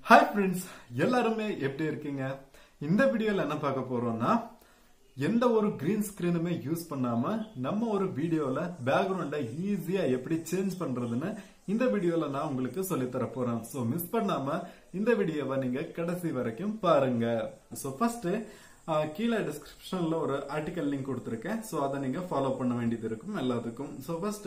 hi friends எல்லாருமே எப்படி இருக்கீங்க இந்த வீடியோல என்ன பார்க்க போறோம்னா எந்த ஒரு கிரீன் ஸ்கிரீனுமே யூஸ் பண்ணாம நம்ம ஒரு வீடியோல பேக்ரவுண்டை ஈஸியா எப்படி சேஞ்ச் பண்றதுன்னு இந்த வீடியோல நான் உங்களுக்கு சொல்லித் தர போறேன் சோ மிஸ் பண்ணாம இந்த வீடியோவை நீங்க கடைசி வரைக்கும் பாருங்க சோ ஃபர்ஸ்ட் கீழே டிஸ்கிரிப்ஷன்ல ஒரு ஆர்டிக்கல் லிங்க் கொடுத்துருக்கேன் ஸோ அதை நீங்க ஃபாலோ பண்ண வேண்டியது இருக்கும் எல்லாத்துக்கும் so first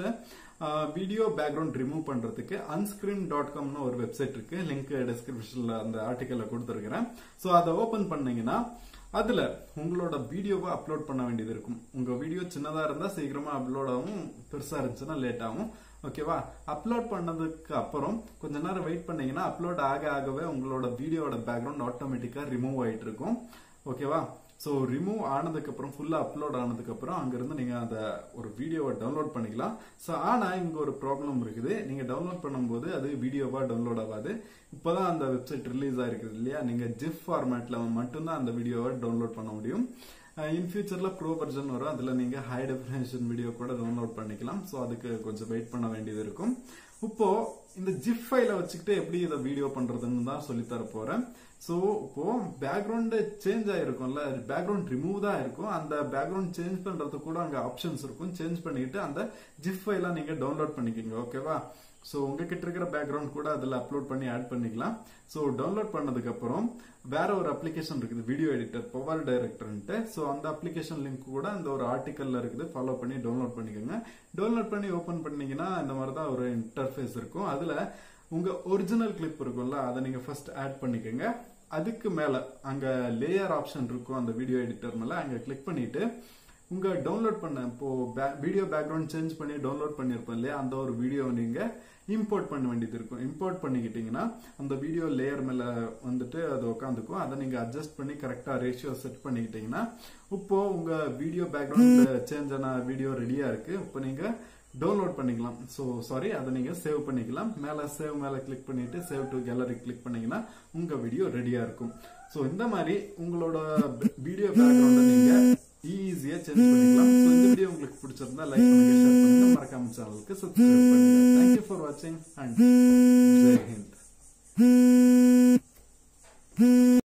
video background remove பண்றதுக்கு அன்ஸ்கிரீன் டாட் காம்னு ஒரு வெப்சைட் இருக்கு லிங்க் டிஸ்கிரிப்ஷன்ல அந்த ஆர்டிக்கல்ல கொடுத்துருக்கிறேன் ஸோ அதை ஓபன் பண்ணீங்கன்னா அதுல உங்களோட வீடியோவை அப்லோட் பண்ண வேண்டியது இருக்கும் உங்க வீடியோ சின்னதா இருந்தா சீக்கிரமா அப்லோட் ஆகும் பெருசா இருந்துச்சுன்னா லேட் ஆகும் ஓகேவா அப்லோட் பண்ணதுக்கு அப்புறம் கொஞ்ச நேரம் வெயிட் பண்ணீங்கன்னா அப்லோட் ஆக ஆகவே உங்களோட வீடியோட பேக்ரவுண்ட் ஆட்டோமேட்டிக்கா ரிமூவ் ஆயிட்டு இருக்கும் ஓகேவா ஸோ ரிமூவ் ஆனதுக்கு அப்புறம் ஃபுல்லா அப்லோட் ஆனதுக்கு அப்புறம் அங்கிருந்து நீங்க அந்த ஒரு வீடியோவை டவுன்லோட் பண்ணிக்கலாம் ஸோ ஆனா இங்க ஒரு ப்ராப்ளம் இருக்குது நீங்க டவுன்லோட் பண்ணும்போது அது வீடியோவா டவுன்லோட் ஆகாது இப்போதான் அந்த வெப்சைட் ரிலீஸ் ஆயிருக்குது இல்லையா நீங்க ஜிப் ஃபார்மேட்ல மட்டும்தான் அந்த வீடியோவை டவுன்லோட் பண்ண முடியும் இன் ஃபியூச்சர்ல ப்ரோ வெர்ஷன் வரும் அதுல நீங்க ஹை டெஃபினேஷன் வீடியோ கூட டவுன்லோட் பண்ணிக்கலாம் ஸோ அதுக்கு கொஞ்சம் வெயிட் பண்ண வேண்டியது இருக்கும் இப்போ இந்த ஜிப் ஃபைல வச்சுக்கிட்டு எப்படி இதை வீடியோ பண்றதுன்னு தான் சொல்லி தர போறேன் ஸோ இப்போ பேக்ரவுண்ட் சேஞ்ச் ஆயிருக்கும்ல பேக்ரவுண்ட் ரிமூவ் தான் இருக்கும் அந்த பேக்ரவுண்ட் சேஞ்ச் பண்றதுக்கு கூட அங்க ஆப்ஷன்ஸ் இருக்கும் சேஞ்ச் பண்ணிட்டு அந்த ஜிப் ஃபைல நீங்க டவுன்லோட் பண்ணிக்கோங்க ஓகேவா ஸோ உங்ககிட்ட இருக்கிற பேக்ரவுண்ட் கூட அதில் அப்லோட் பண்ணி ஆட் பண்ணிக்கலாம் ஸோ டவுன்லோட் பண்ணதுக்கு அப்புறம் வேற ஒரு அப்ளிகேஷன் இருக்குது வீடியோ எடிட்டர் பவர் டைரக்டர்ன்ட்டு ஸோ அந்த அப்ளிகேஷன் லிங்க் கூட அந்த ஒரு ஆர்டிக்கல்ல இருக்குது ஃபாலோ பண்ணி டவுன்லோட் பண்ணிக்கோங்க டவுன்லோட் பண்ணி ஓப்பன் பண்ணீங்கன்னா இந்த மாதிரி தான் ஒரு இன்டர்ஃபேஸ் இருக்கும் அதுல உங்க ஒரிஜினல் கிளிப் இருக்கும்ல அதை நீங்க ஃபர்ஸ்ட் ஆட் பண்ணிக்கோங்க அதுக்கு மேல அங்க லேயர் ஆப்ஷன் இருக்கும் அந்த வீடியோ எடிட்டர் மேல அங்க கிளிக் பண்ணிட்டு உங்க டவுன்லோட் பண்ண இப்போ வீடியோ பேக்ரவுண்ட் சேஞ்ச் பண்ணி டவுன்லோட் பண்ணிருப்போம் இல்லையா அந்த ஒரு வீடியோ நீங்க இம்போர்ட் பண்ண வேண்டியது இருக்கும் இம்போர்ட் பண்ணிக்கிட்டீங்கன்னா அந்த வீடியோ லேயர் மேல வந்துட்டு அது உட்காந்துக்கும் அதை நீங்க அட்ஜஸ்ட் பண்ணி கரெக்டா ரேஷியோ செட் பண்ணிக்கிட்டீங்கன்னா இப்போ உங்க வீடியோ பேக்ரவுண்ட் சேஞ்ச் ஆன வீடியோ ரெடியா இருக்கு இப்போ நீங்க டவுன்லோட் பண்ணிக்கலாம் ஸோ சாரி அதை நீங்க சேவ் பண்ணிக்கலாம் மேல சேவ் மேல கிளிக் பண்ணிட்டு சேவ் டு கேலரி கிளிக் பண்ணீங்கன்னா உங்க வீடியோ ரெடியா இருக்கும் ஸோ இந்த மாதிரி உங்களோட வீடியோ பேக்ரவுண்டை நீங்க ஈஸியா சேஞ்ச் பண்ணிக்கலாம் ஸோ இந்த வீடியோ உங்களுக்கு பிடிச்சிருந்தா லைக் பண்ணுங்க ஷேர் பண்ணுங்க மறக்காம சேனலுக்கு சப்ஸ்கிரைப் பண்ணுங்க தேங்க்யூ ஃபார் வாட்சிங் அண்ட் ஜெய் ஹிந்த்